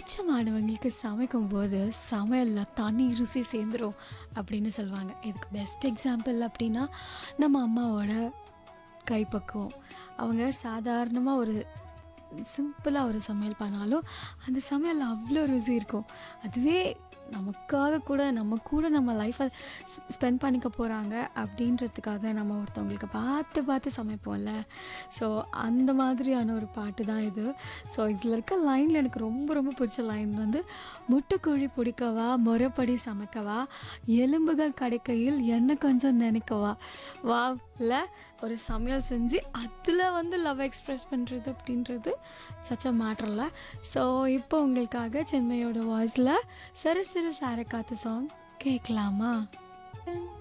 பிடிச்சமானவங்களுக்கு சமைக்கும்போது சமையலில் தனி ருசி சேர்ந்துரும் அப்படின்னு சொல்லுவாங்க இதுக்கு பெஸ்ட் எக்ஸாம்பிள் அப்படின்னா நம்ம அம்மாவோட கைப்பக்குவம் அவங்க சாதாரணமாக ஒரு சிம்பிளாக ஒரு சமையல் பண்ணாலும் அந்த சமையலில் அவ்வளோ ருசி இருக்கும் அதுவே நமக்காக கூட நம்ம கூட நம்ம லைஃப்பை ஸ்பெண்ட் பண்ணிக்க போகிறாங்க அப்படின்றதுக்காக நம்ம ஒருத்தவங்களுக்கு பார்த்து பார்த்து சமைப்போம்ல ஸோ அந்த மாதிரியான ஒரு பாட்டு தான் இது ஸோ இதில் இருக்க லைனில் எனக்கு ரொம்ப ரொம்ப பிடிச்ச லைன் வந்து முட்டுக்கோழி பிடிக்கவா முறைப்படி சமைக்கவா எலும்புகள் கிடைக்கையில் என்ன கொஞ்சம் நினைக்கவா வாவில் ஒரு சமையல் செஞ்சு அதில் வந்து லவ் எக்ஸ்ப்ரெஸ் பண்ணுறது அப்படின்றது சச்ச மேட்டரில் ஸோ இப்போ உங்களுக்காக சென்னையோட வாய்ஸில் சிறு சிறு சார காத்து சாங் கேட்கலாமா